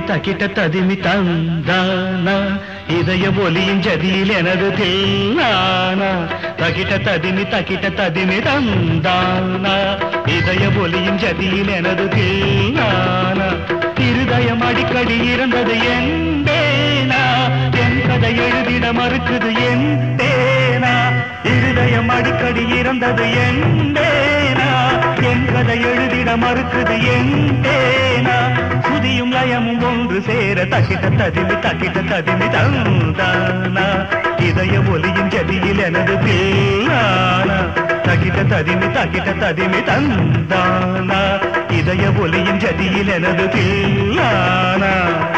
தக்கிட்ட ததிமி தந்தானா இதய ஒலியின் ஜதியில் எனது தில்லானா தக்கிட்ட ததிமி தக்கிட்ட ததிமி தந்தானா இதய ஒலியின் ஜதியில் எனது தில்லானா இருதயம் அடிக்கடி இறந்தது என் தேனா என் கதை எழுதிட மறுக்குது என் தேனா இருதயம் அடிக்கடி இறந்தது என் தேனா என் கதை எழுதிட மறுக்குது என் தேனா சுதியும் லயமும் ஒன்று சேர தக்கிட்ட ததிமி தக்கிட்ட ததிமி தந்தானா இதய ஒலியின் ஜதியில் எனது பில்லானா தக்கிட்ட ததிமி தக்கிட்ட ததிமி தந்தானா இதய ஒலியின் ஜதியில் எனது பில்லானா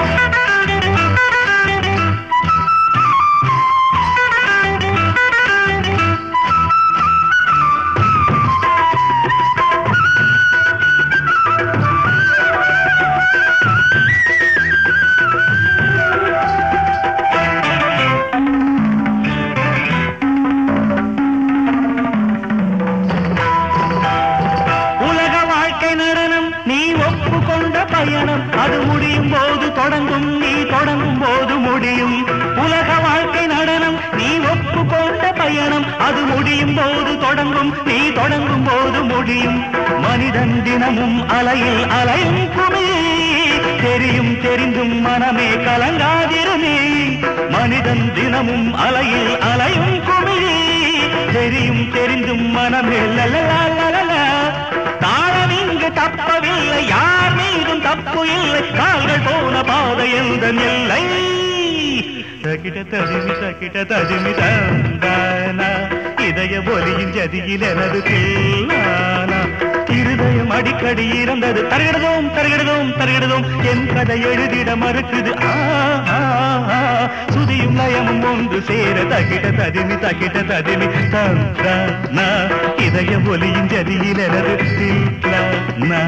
உலக வாழ்க்கை நடனம் நீ ஒப்புக்கொண்ட பயணம் அது முடியும் போது தொடங்கும் நீ தொடங்கும் போது முடியும் உலக வாழ்க்கை நடனம் நீ ஒப்புக்கொண்ட பயணம் அது முடியும் போது தொடங்கும் நீ தொடங்கும் போது முடியும் மனிதன் தினமும் அலையில் அலையும் குமி தெரியும் தெரிந்தும் மனமே கலங்காதிருமே மனிதன் தினமும் அலையில் அலையும் குமிழி தெரியும் தெரிந்தும் மனமே லலலலலலா. தாளம் இங்கு தப்பவில்லை யார் மீதும் தப்பு இல்லை கால்கள் போன பாதை எந்த எல்லை தகிட தடிமி தகிட தடிமி தந்தானா இதய ஒலியின் ஜதியில் எனது தில்லானா இருதயம் அடிக்கடி இறந்தது தருகிடதோம் தருகிடதோம் தருகிடதோம் என் கதை எழுதிட மறுக்குது ஆ, ஆ, ஆ. சுதியும் லயமும் ஒன்று சேர தகிட ததிமி தகிட ததிமி தந்தானா இதய ஒலியின் ஜதியில் எனது தில்லானா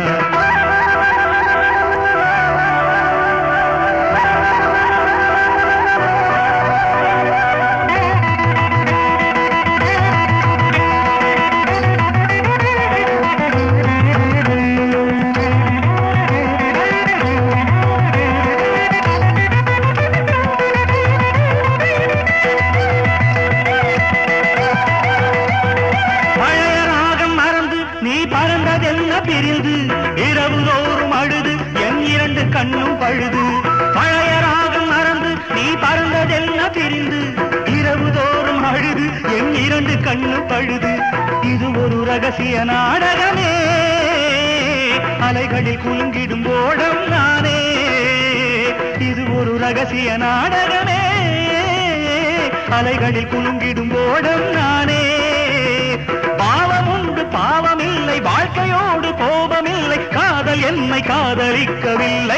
பழைய ராகம் மறந்து நீ பறந்ததென்ன பிரிந்து இரவு தோறும் அழுது என் இரண்டு கண்ணும் பழுது பழைய ராகம் மறந்து நீ பறந்ததென்ன பிரிந்து இரவு தோறும் அழுது என் இரண்டு கண்ணும் பழுது இது ஒரு ரகசிய நாடகமே அலைகளில் குலுங்கிடும் ஓடம் நானே இது ஒரு ரகசிய நாடகமே அலைகளில் குலுங்கிடும் ஓடம் நானே பாவம் உண்டு பாவமில்லை வாழ்க்கையோடு கோபமில்லை காதல் என்னை காதலிக்கவில்லை